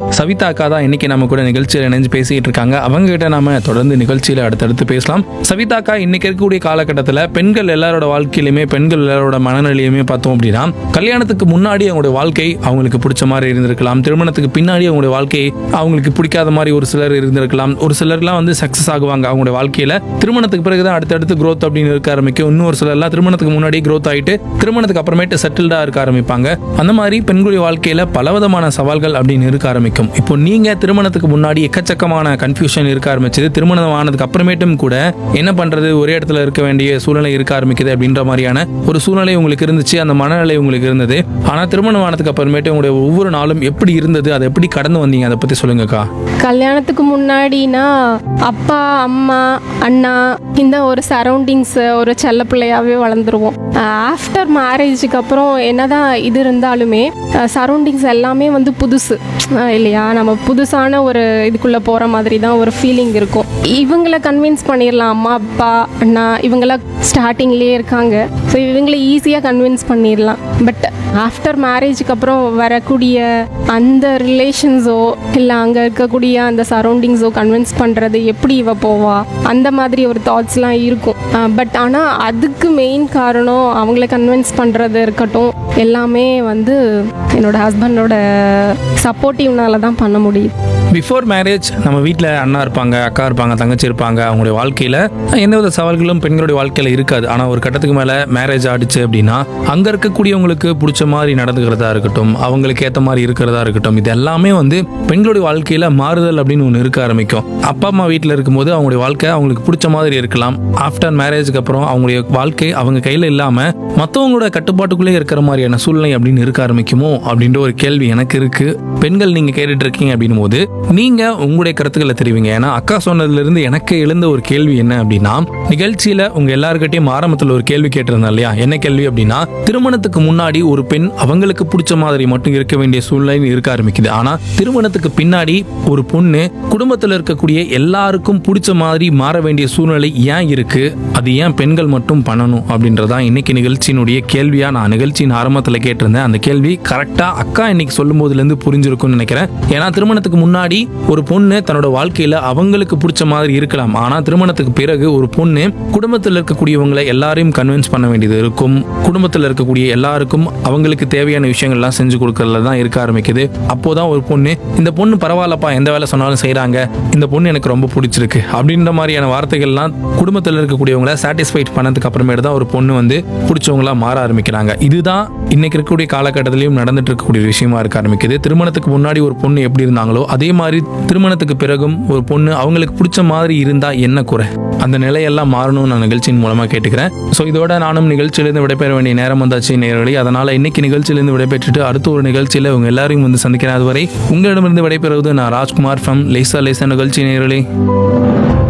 சவிதா அக்கா தான் இன்னைக்கு நம்ம கூட நிகழ்ச்சியில் இணைஞ்சு பேசிட்டு இருக்காங்க அவங்க கிட்ட நாம தொடர்ந்து நிகழ்ச்சியில அடுத்தடுத்து பேசலாம் சவிதா அக்கா இன்னைக்கு இருக்கக்கூடிய காலகட்டத்தில் பெண்கள் எல்லாரோட வாழ்க்கையிலுமே பெண்கள் எல்லாரோட மனநிலையுமே பார்த்தோம் அப்படின்னா கல்யாணத்துக்கு முன்னாடி அவங்களுடைய வாழ்க்கை அவங்களுக்கு பிடிச்ச மாதிரி இருந்திருக்கலாம் திருமணத்துக்கு பின்னாடி அவங்களுடைய வாழ்க்கை அவங்களுக்கு பிடிக்காத மாதிரி ஒரு சிலர் இருந்திருக்கலாம் ஒரு சிலர்லாம் வந்து சக்சஸ் ஆகுவாங்க அவங்களுடைய வாழ்க்கையில திருமணத்துக்கு பிறகுதான் அடுத்தடுத்து growth அப்படின்னு இருக்க ஆரம்பிக்கும் இன்னொரு சிலர்லாம் திருமணத்துக்கு முன்னாடி growth ஆயிட்டு திருமணத்துக்கு அப்புறமேட்டு செட்டில்டா இருக்க ஆரம்பிப்பாங்க அந்த மாதிரி பெண்களுடைய வாழ்க்கையில பலவிதமான சவால்கள் அப்படின்னு இருக்க ஆரம்பிக்கும் இப்போ நீங்க திருமணத்துக்கு முன்னாடி எக்கச்சக்கமான கன்ஃபியூஷன் இருக்க ஆரம்பிச்சது திருமணம் ஆனதுக்கு அப்புறமேட்டும் கூட என்ன பண்றது ஒரே இடத்துல இருக்க வேண்டிய சூழ்நிலை இருக்க ஆரம்பிக்குது அப்படின்ற மாதிரியான ஒரு சூழ்நிலை உங்களுக்கு இருந்துச்சு அந்த மனநிலை உங்களுக்கு இருந்தது ஆனா திருமணம் ஆனதுக்கு அப்புறமேட்டு உங்களுடைய ஒவ்வொரு நாளும் எப்படி இருந்தது அதை எப்படி கடந்து வந்தீங்க அதை பத்தி சொல்லுங்கக்கா கல்யாணத்துக்கு முன்னாடினா அப்பா அம்மா அண்ணா இந்த ஒரு சரௌண்டிங்ஸ் ஒரு செல்ல பிள்ளையாவே வளர்ந்துருவோம் ஆஃப்டர் மேரேஜுக்கு அப்புறம் என்னதான் இது இருந்தாலுமே சரௌண்டிங்ஸ் எல்லாமே வந்து புதுசு அஹ் இல்லையா நம்ம புதுசான ஒரு இதுக்குள்ளே போகிற மாதிரி தான் ஒரு ஃபீலிங் இருக்கும் இவங்களை கன்வின்ஸ் பண்ணிடலாம் அம்மா அப்பா அண்ணா இவங்களாம் ஸ்டார்டிங்லேயே இருக்காங்க ஸோ இவங்களை ஈஸியாக கன்வின்ஸ் பண்ணிடலாம் பட் ஆஃப்டர் மேரேஜுக்கு அப்புறம் வரக்கூடிய அந்த ரிலேஷன்ஸோ இல்லை அங்கே இருக்கக்கூடிய அந்த சரௌண்டிங்ஸோ கன்வின்ஸ் பண்ணுறது எப்படி இவ போவா அந்த மாதிரி ஒரு தாட்ஸ்லாம் இருக்கும் பட் ஆனால் அதுக்கு மெயின் காரணம் அவங்கள கன்வின்ஸ் பண்ணுறது இருக்கட்டும் எல்லாமே வந்து என்னோட ஹஸ்பண்டோட சப்போர்ட்டிவ்னால தான் பண்ண முடியுது பிஃபோர் மேரேஜ் நம்ம வீட்டில் அண்ணா இருப்பாங்க அக்கா இருப்பாங்க தங்கச்சி இருப்பாங்க அவங்களுடைய வாழ்க்கையில் எந்தவித சவால்களும் பெண்களுடைய வாழ்க்கையில் இருக்காது ஆனால் ஒரு கட்டத்துக்கு மேலே மேரேஜ் ஆடிச்சு அப்படின்னா அங்கே இருக்கக்கூடியவங்களுக்கு பிடிச்ச மாதிரி நடந்துக்கிறதா இருக்கட்டும் அவங்களுக்கு ஏற்ற மாதிரி இருக்கிறதா இருக்கட்டும் இது எல்லாமே வந்து பெண்களுடைய வாழ்க்கையில் மாறுதல் அப்படின்னு ஒன்று இருக்க ஆரம்பிக்கும் அப்பா அம்மா வீட்டில் இருக்கும்போது அவங்களுடைய வாழ்க்கை அவங்களுக்கு பிடிச்ச மாதிரி இருக்கலாம் ஆஃப்டர் மேரேஜுக்கு அப்புறம் அவங்களுடைய வாழ்க்கை அவங்க கையில் இல்லாமல் மற்றவங்களோட கட்டுப்பாட்டுக்குள்ளே இருக்கிற மாதிரியான சூழ்நிலை அப்படின்னு இருக்க ஆரம்பிக்குமோ அப்படின்ற ஒரு கேள்வி எனக்கு இருக்கு பெண்கள் நீங்க கேட்டுட்டு இருக்கீங்க அப்படின்னும் போது நீங்க உங்களுடைய கருத்துக்களை தெரிவிங்க ஏன்னா அக்கா சொன்னதுல இருந்து எனக்கு எழுந்த ஒரு கேள்வி என்ன அப்படின்னா நிகழ்ச்சியில உங்க எல்லாருக்கிட்டையும் ஆரம்பத்துல ஒரு கேள்வி கேட்டிருந்தேன் இல்லையா என்ன கேள்வி அப்படின்னா திருமணத்துக்கு முன்னாடி ஒரு பெண் அவங்களுக்கு பிடிச்ச மாதிரி மட்டும் இருக்க வேண்டிய சூழ்நிலை இருக்க ஆரம்பிக்குது ஆனா திருமணத்துக்கு பின்னாடி ஒரு பொண்ணு குடும்பத்துல இருக்கக்கூடிய எல்லாருக்கும் பிடிச்ச மாதிரி மாற வேண்டிய சூழ்நிலை ஏன் இருக்கு அது ஏன் பெண்கள் மட்டும் பண்ணணும் அப்படின்றதான் இன்னைக்கு நிகழ்ச்சியினுடைய கேள்வியா நான் நிகழ்ச்சியின் ஆரம்பத்தில் கேட்டிருந்தேன் அந்த கேள்வி கரெக்டா அக்கா இன்னைக்கு சொல்லும் போதுலேருந்து புரிஞ்சிருக்கும்னு நினைக்கிறேன் ஏன்னா திருமணத்துக்கு முன்னாடி ஒரு பொண்ணு தன்னோட வாழ்க்கையில அவங்களுக்கு பிடிச்ச மாதிரி இருக்கலாம் ஆனா திருமணத்துக்கு பிறகு ஒரு பொண்ணு குடும்பத்தில் இருக்கக்கூடியவங்களை எல்லாரையும் கன்வின்ஸ் பண்ண வேண்டியது இருக்கும் குடும்பத்தில் இருக்கக்கூடிய எல்லாருக்கும் அவங்களுக்கு தேவையான விஷயங்கள்லாம் செஞ்சு கொடுக்கறதுல தான் இருக்க ஆரம்பிக்குது அப்போதான் ஒரு பொண்ணு இந்த பொண்ணு பரவாயில்லப்பா எந்த வேலை சொன்னாலும் செய்றாங்க இந்த பொண்ணு எனக்கு ரொம்ப பிடிச்சிருக்கு அப்படின்ற மாதிரியான வார்த்தைகள்லாம் குடும்பத்தில் இருக்கக்கூடியவங்கள சாட்டிஸ்ஃபைட் பண்ணதுக்கு அப்புறமேட்டு தான் ஒரு பொண்ணு வந்து பிடிச்சவங்களா மாற ஆரம்பிக்கிறாங்க இதுதான் இன்னைக்கு இருக்கக்கூடிய காலகட்டத்திலையும் நடந்துட்டு இருக்கக்கூடிய ஒரு விஷயமா இருக்க ஆரம்பிக்குது திருமணத்துக்கு முன்னாடி ஒரு பொண்ணு எப்படி இருந்தாங்களோ அதே மாதிரி திருமணத்துக்கு பிறகும் ஒரு பொண்ணு அவங்களுக்கு பிடிச்ச மாதிரி இருந்தா என்ன குறை அந்த நிலையெல்லாம் மாறணும்னு நான் நிகழ்ச்சியின் மூலமா கேட்டுக்கிறேன் ஸோ இதோட நானும் நிகழ்ச்சியிலிருந்து விடைபெற வேண்டிய நேரம் வந்தாச்சு நேரடி அதனால இன்னைக்கு நிகழ்ச்சியிலிருந்து விடைபெற்றுட்டு அடுத்த ஒரு நிகழ்ச்சியில உங்க எல்லாரையும் வந்து சந்திக்கிறேன் அதுவரை உங்களிடமிருந்து விடைபெறுவது நான் ராஜ்குமார் ஃப்ரம் லேசா லேசா நிகழ்ச்சி நேரலே